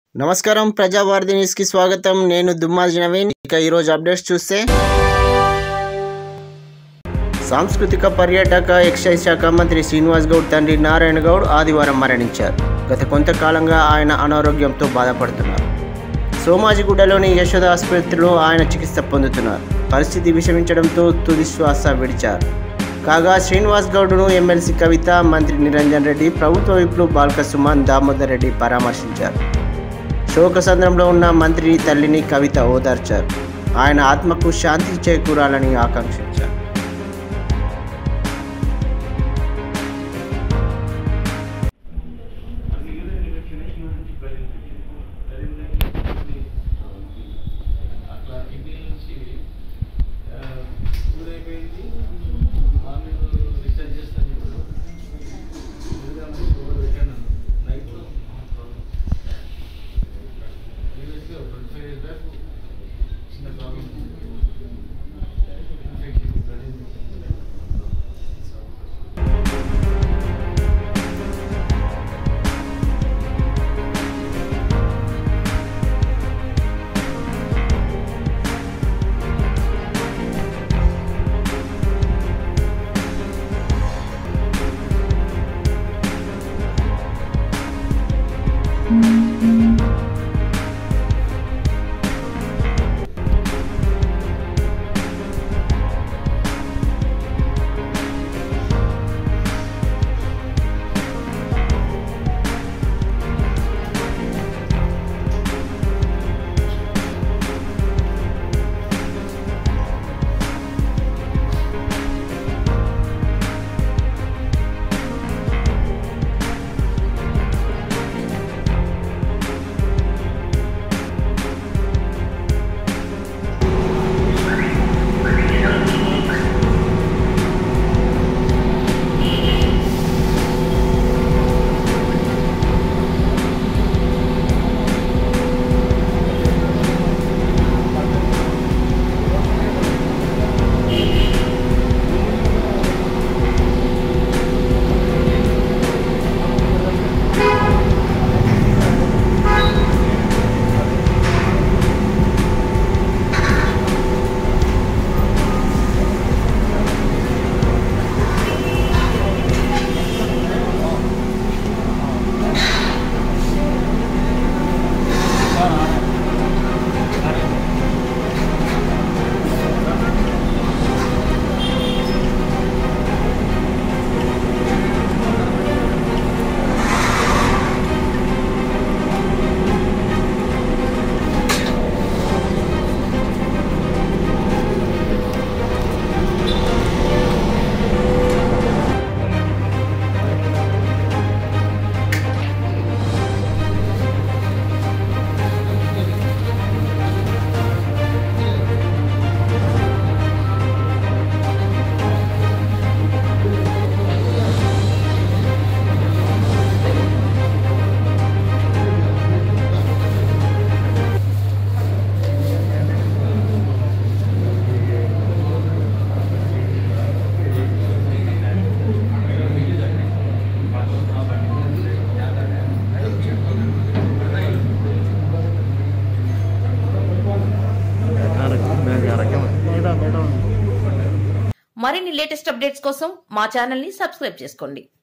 నమస్కారం ప్రజావార్ది న్యూస్ కి స్వాగతం నేను దుమ్మాజి నవీన్ ఇక ఈరోజు అప్డేట్స్ చూస్తే సాంస్కృతిక పర్యాటక ఎక్సైజ్ శాఖ మంత్రి శ్రీనివాస్ గౌడ్ తండ్రి నారాయణ గౌడ్ ఆదివారం మరణించారు గత కొంతకాలంగా ఆయన అనారోగ్యంతో బాధపడుతున్నారు సోమాజిగూడలోని యశోద ఆసుపత్రిలో ఆయన చికిత్స పొందుతున్నారు పరిస్థితి విషమించడంతో తుది శ్వాస విడిచారు కాగా శ్రీనివాస్ గౌడ్ను ఎమ్మెల్సీ కవిత మంత్రి నిరంజన్ రెడ్డి ప్రభుత్వ విప్లు బాల్క సుమన్ దామోదర్ రెడ్డి పరామర్శించారు శోకసంద్రంలో ఉన్న మంత్రి తల్లిని కవిత ఓదార్చారు ఆయన ఆత్మకు శాంతి చేకూరాలని ఆకాంక్షించారు అట్లా ఇంటి నుంచి స్కూల్ అయిపోయింది మార్నింగ్ రీఛార్జ్ చేస్తాను ఇప్పుడు ముందుగా మంచి ఓవర్ పెట్టాను నైట్ ప్రీవియస్గా ట్వంటీ ఫైవ్ ఇయర్స్ బ్యాక్ చిన్న ప్రాబ్లం మరిన్ని లేటెస్ట్ అప్డేట్స్ కోసం మా ఛానల్ని సబ్స్క్రైబ్ చేసుకోండి